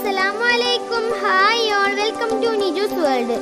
അസ്സലാമു അലൈക്കും hi all welcome to Niju's world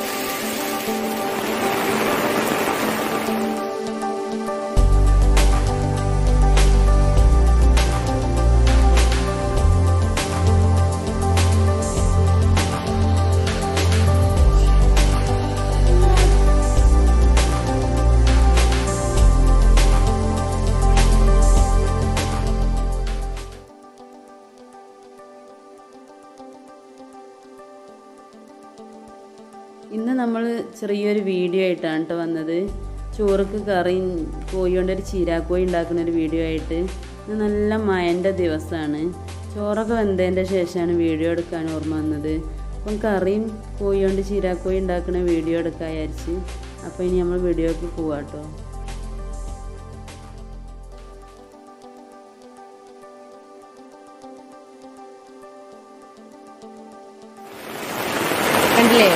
ഇന്ന് നമ്മൾ ചെറിയൊരു വീഡിയോ ആയിട്ടാണ് കേട്ടോ വന്നത് ചോറുക്ക് കറിയും കോഴി കൊണ്ടൊരു ചീരാക്കോഴി ഉണ്ടാക്കുന്ന ഒരു വീഡിയോ ആയിട്ട് ഇന്ന് നല്ല മഴൻ്റെ ദിവസമാണ് ചോറൊക്കെ വെന്തതിൻ്റെ ശേഷമാണ് വീഡിയോ എടുക്കാൻ ഓർമ്മ വന്നത് അപ്പം കറിയും കോഴി കൊണ്ട് ചീരാക്കോഴി ഉണ്ടാക്കുന്ന വീഡിയോ എടുക്കാൻ വിചാരിച്ച് അപ്പോൾ ഇനി നമ്മൾ വീഡിയോക്ക് പോവാട്ടോ കണ്ടില്ലേ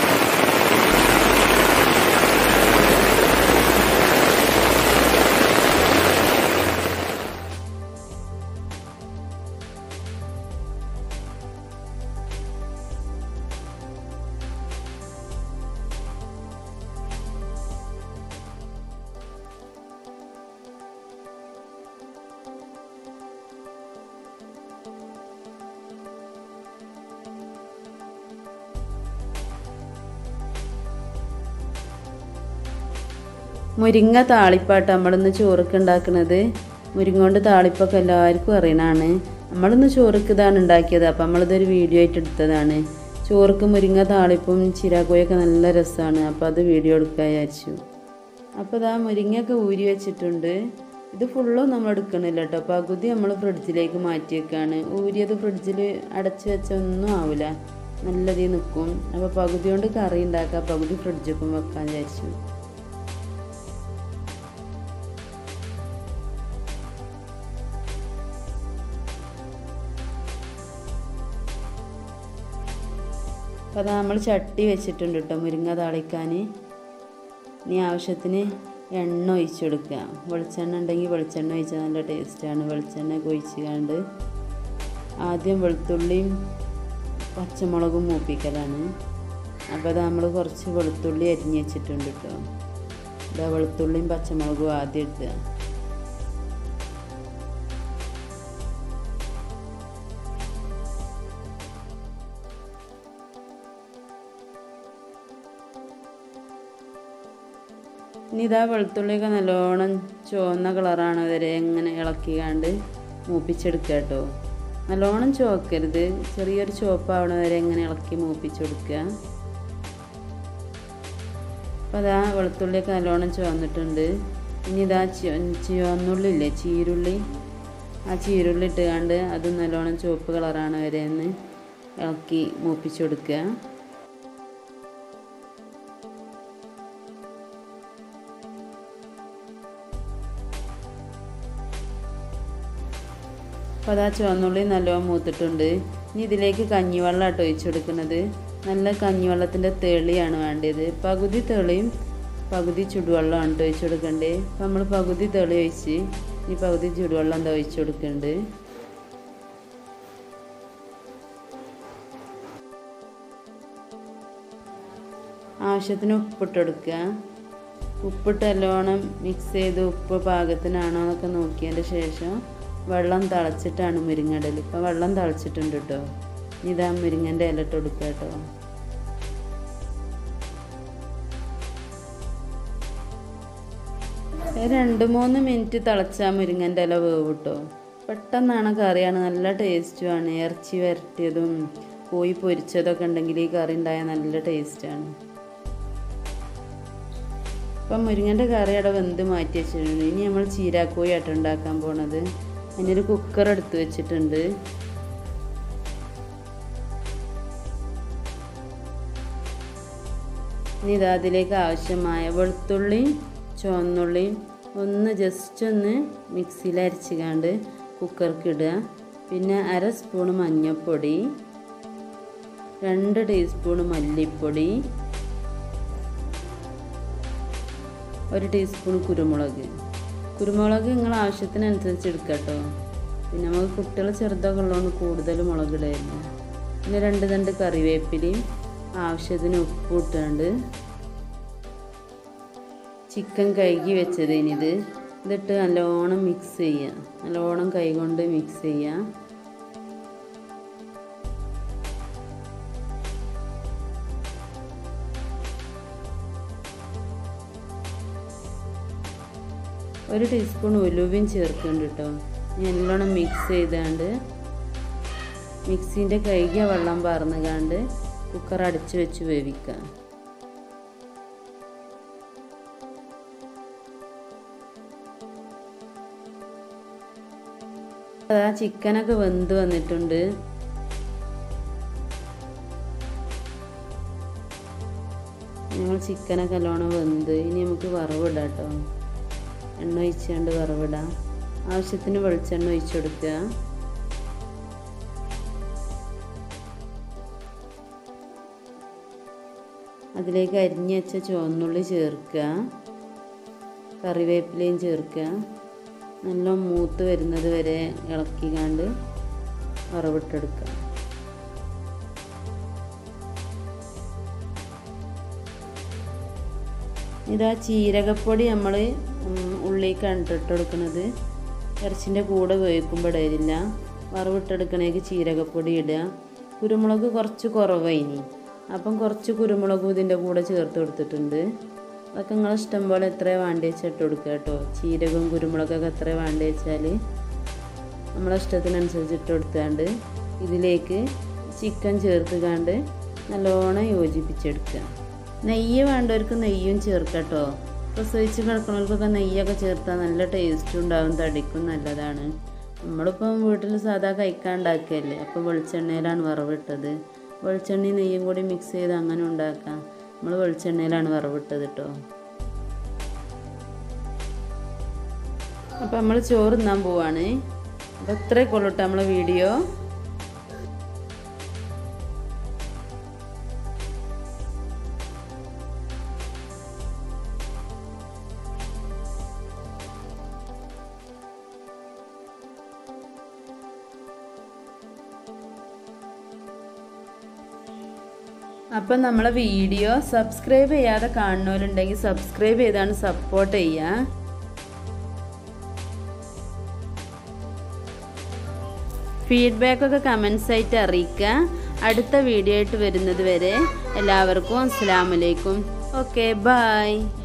മുരിങ്ങ താളിപ്പാട്ട് നമ്മളിന്ന് ചോറൊക്കെ ഉണ്ടാക്കുന്നത് മുരിങ്ങ കൊണ്ട് താളിപ്പൊക്കെ എല്ലാവർക്കും അറിയണതാണ് നമ്മളിന്ന് ചോറൊക്കെ ഇതാണ് ഉണ്ടാക്കിയത് അപ്പം നമ്മളിതൊരു വീഡിയോ ആയിട്ട് എടുത്തതാണ് ചോറുക്ക് മുരിങ്ങ താളിപ്പും ചിരാക്കോയൊക്കെ നല്ല രസമാണ് അപ്പോൾ അത് വീഡിയോ എടുക്കാൻ വിചാരിച്ചു അപ്പോൾ ഇതാ മുരിങ്ങയൊക്കെ ഊരി വെച്ചിട്ടുണ്ട് ഇത് ഫുള്ളും നമ്മൾ എടുക്കണില്ല കേട്ടോ പകുതി നമ്മൾ ഫ്രിഡ്ജിലേക്ക് മാറ്റി വെക്കാണ് ഊരിയത് ഫ്രിഡ്ജിൽ അടച്ച് വെച്ച ഒന്നും ആവില്ല നല്ലതീ നിൽക്കും അപ്പോൾ പകുതി കൊണ്ട് കറി ഉണ്ടാക്കാം പകുതി ഫ്രിഡ്ജിക്കും വെക്കാൻ വിചാരിച്ചു അപ്പോൾ അത് നമ്മൾ ചട്ടി വെച്ചിട്ടുണ്ട് കേട്ടോ മുരിങ്ങ താളിക്കാൻ ഇനി ആവശ്യത്തിന് എണ്ണ ഒഴിച്ചു കൊടുക്കുക വെളിച്ചെണ്ണ ഉണ്ടെങ്കിൽ വെളിച്ചെണ്ണ ഒഴിച്ചാൽ നല്ല ടേസ്റ്റാണ് വെളിച്ചെണ്ണ ഒക്കെ ഒഴിച്ച് കണ്ട് ആദ്യം വെളുത്തുള്ളിയും പച്ചമുളകും മൂപ്പിക്കലാണ് അപ്പോൾ അത് നമ്മൾ കുറച്ച് വെളുത്തുള്ളി അരിഞ്ഞ് വെച്ചിട്ടുണ്ട് കേട്ടോ ഇതാ വെളുത്തുള്ളിയും പച്ചമുളകും ആദ്യം ഇടുക ഇനി ഇതാ വെളുത്തുള്ളിയൊക്കെ നല്ലോണം ചുവന്ന കളറാണ് വരെ ഇങ്ങനെ ഇളക്കിക്കാണ്ട് മൂപ്പിച്ചെടുക്കുക കേട്ടോ നല്ലോണം ചുവക്കരുത് ചെറിയൊരു ചുവപ്പാവണ വരെ ഇങ്ങനെ ഇളക്കി മൂപ്പിച്ചെടുക്കുക അപ്പോൾ അതാ വെളുത്തുള്ളിയൊക്കെ നല്ലോണം ചുവന്നിട്ടുണ്ട് ഇനി ഇതാ ചുവന്നുള്ളി ഇല്ലേ ചീരുള്ളി ആ ചീരുള്ളി ഇട്ടുകാണ്ട് അത് നല്ലോണം ചുവപ്പ് കളറാണ് വരെ ഒന്ന് ഇളക്കി മൂപ്പിച്ചെടുക്കുക അപ്പോൾ അതാ ചുവന്നുള്ളി നല്ലോണം മൂത്തിട്ടുണ്ട് ഇനി ഇതിലേക്ക് കഞ്ഞിവെള്ളം ആട്ടോ ഒഴിച്ചു കൊടുക്കുന്നത് നല്ല കഞ്ഞിവെള്ളത്തിൻ്റെ തെളിയാണ് വേണ്ടത് പകുതി തെളിയും പകുതി ചുടുവെള്ളമാണ് കേട്ടോ ഒഴിച്ചു കൊടുക്കേണ്ടത് അപ്പോൾ നമ്മൾ പകുതി തെളി ഒഴിച്ച് ഇനി പകുതി ചുടുവെള്ളം എന്താ ഒഴിച്ചു കൊടുക്കുന്നുണ്ട് ആവശ്യത്തിന് ഉപ്പിട്ട് കൊടുക്കുക ഉപ്പിട്ട് നല്ലോണം മിക്സ് ചെയ്ത് ഉപ്പ് പാകത്തിനാണോ എന്നൊക്കെ നോക്കിയതിൻ്റെ ശേഷം വെള്ളം തിളച്ചിട്ടാണ് മുരിങ്ങടൽ ഇപ്പം വെള്ളം തിളച്ചിട്ടുണ്ട് കേട്ടോ ഇതാ മുരിങ്ങൻ്റെ ഇല ഇട്ട് കൊടുക്കുക കേട്ടോ രണ്ട് മൂന്ന് മിനിറ്റ് തിളച്ചാൽ മുരിങ്ങൻ്റെ ഇല വേവ് കേട്ടോ പെട്ടെന്നാണ് കറിയാണ് നല്ല ടേസ്റ്റുമാണ് ഇറച്ചി വരട്ടിയതും കോഴി പൊരിച്ചതൊക്കെ ഉണ്ടെങ്കിൽ ഈ കറി ഉണ്ടായാൽ നല്ല ടേസ്റ്റാണ് അപ്പം മുരിങ്ങൻ്റെ കറി അവിടെ വെന്ത് മാറ്റി വെച്ചിട്ടുണ്ട് ഇനി നമ്മൾ ചീരാക്കോഴി ആയിട്ട് ഉണ്ടാക്കാൻ പോണത് അതിനൊരു കുക്കർ എടുത്ത് വെച്ചിട്ടുണ്ട് ഇനി ഇതാ അതിലേക്ക് ആവശ്യമായ വെളുത്തുള്ളിയും ചുവന്നുള്ളിയും ഒന്ന് ജസ്റ്റ് ഒന്ന് മിക്സിയിൽ അരച്ചുകാണ്ട് കുക്കർക്ക് ഇടുക പിന്നെ അര സ്പൂൺ മഞ്ഞൾപ്പൊടി രണ്ട് ടീസ്പൂൺ മല്ലിപ്പൊടി ഒരു ടീസ്പൂൺ കുരുമുളക് കുരുമുളക് നിങ്ങൾ ആവശ്യത്തിനനുസരിച്ച് എടുക്കുക കേട്ടോ പിന്നെ നമുക്ക് കുട്ടികൾ ചെറുതൊക്കെ ഉള്ളതുകൊണ്ട് കൂടുതൽ മുളക് ഇടായിരുന്നു പിന്നെ രണ്ട് രണ്ട് കറിവേപ്പിലയും ആവശ്യത്തിന് ഉപ്പ് ഇട്ടുകൊണ്ട് ചിക്കൻ കഴുകി വെച്ചത് ഇനിത് ഇതിട്ട് നല്ലോണം മിക്സ് ചെയ്യുക നല്ലോണം കൈകൊണ്ട് മിക്സ് ചെയ്യുക ഒരു ടീസ്പൂൺ ഉലുവയും ചേർക്കുന്നുണ്ട് കേട്ടോ നല്ലോണം മിക്സ് ചെയ്താണ്ട് മിക്സിൻ്റെ കഴുകിയ വെള്ളം പാർന്നുകാണ്ട് കുക്കർ അടച്ച് വെച്ച് വേവിക്കുക അതാ ചിക്കനൊക്കെ വെന്ത് വന്നിട്ടുണ്ട് ഞങ്ങൾ ചിക്കനൊക്കെ നല്ലോണം വെന്ത് ഇനി നമുക്ക് വറവിടാം കേട്ടോ എണ്ണ ഒഴിച്ചുകൊണ്ട് വറവിടാം ആവശ്യത്തിന് വെളിച്ചെണ്ണ ഒഴിച്ചു കൊടുക്കുക അതിലേക്ക് അരിഞ്ഞ് വെച്ച ചുവന്നുള്ളി ചേർക്കുക കറിവേപ്പിലയും ചേർക്കുക നല്ല മൂത്ത് വരുന്നത് വരെ ഇളക്കിക്കാണ്ട് വറവിട്ടെടുക്കുക ഇതാ ചീരകപ്പൊടി നമ്മൾ ഉള്ളിലേക്കാണ് ഇട്ട് കൊടുക്കുന്നത് ഇറച്ചിൻ്റെ കൂടെ വേവിക്കുമ്പോൾ ഇടയില്ല വറവിട്ടെടുക്കണേക്ക് ചീരകപ്പൊടി ഇടുക കുരുമുളക് കുറച്ച് കുറവായിനി അപ്പം കുറച്ച് കുരുമുളകും ഇതിൻ്റെ കൂടെ ചേർത്ത് കൊടുത്തിട്ടുണ്ട് അതൊക്കെ നിങ്ങൾ ഇഷ്ടം പോലെ എത്ര വേണ്ടി വെച്ചാൽ ഇട്ട് കൊടുക്കുക കേട്ടോ ചീരകവും കുരുമുളകൊക്കെ എത്ര വേണ്ടി വെച്ചാൽ നമ്മളെ ഇഷ്ടത്തിനനുസരിച്ച് ഇട്ട് കൊടുത്താണ്ട് ഇതിലേക്ക് ചിക്കൻ ചേർത്തുകാണ്ട് നല്ലോണം യോജിപ്പിച്ചെടുക്കുക നെയ്യ് വേണ്ടവർക്ക് നെയ്യും ചേർക്കട്ടോ പ്രസവിച്ച് കിടക്കുന്നവർക്കൊക്കെ നെയ്യൊക്കെ ചേർത്താൽ നല്ല ടേസ്റ്റും ഉണ്ടാവും തടിക്കും നല്ലതാണ് നമ്മളിപ്പം വീട്ടിൽ സാധാ കഴിക്കാണ്ടാക്കുകയല്ലേ അപ്പോൾ വെളിച്ചെണ്ണയിലാണ് വറവിട്ടത് വെളിച്ചെണ്ണയും നെയ്യും കൂടി മിക്സ് ചെയ്ത് അങ്ങനെ ഉണ്ടാക്കാം നമ്മൾ വെളിച്ചെണ്ണയിലാണ് വറവിട്ടത് കേട്ടോ അപ്പോൾ നമ്മൾ ചോറ് തിന്നാൻ പോവാണ് അപ്പോൾ ഇത്രയൊക്കെ ഉള്ളൂ കേട്ടോ നമ്മളെ വീഡിയോ അപ്പം നമ്മളെ വീഡിയോ സബ്സ്ക്രൈബ് ചെയ്യാതെ കാണുന്നവരുണ്ടെങ്കിൽ സബ്സ്ക്രൈബ് ചെയ്താണ് സപ്പോർട്ട് ചെയ്യുക ഫീഡ്ബാക്കൊക്കെ കമൻസ് ആയിട്ട് അറിയിക്കുക അടുത്ത വീഡിയോ ആയിട്ട് വരുന്നത് വരെ എല്ലാവർക്കും അസ്സാം വലൈക്കും ഓക്കെ ബായ്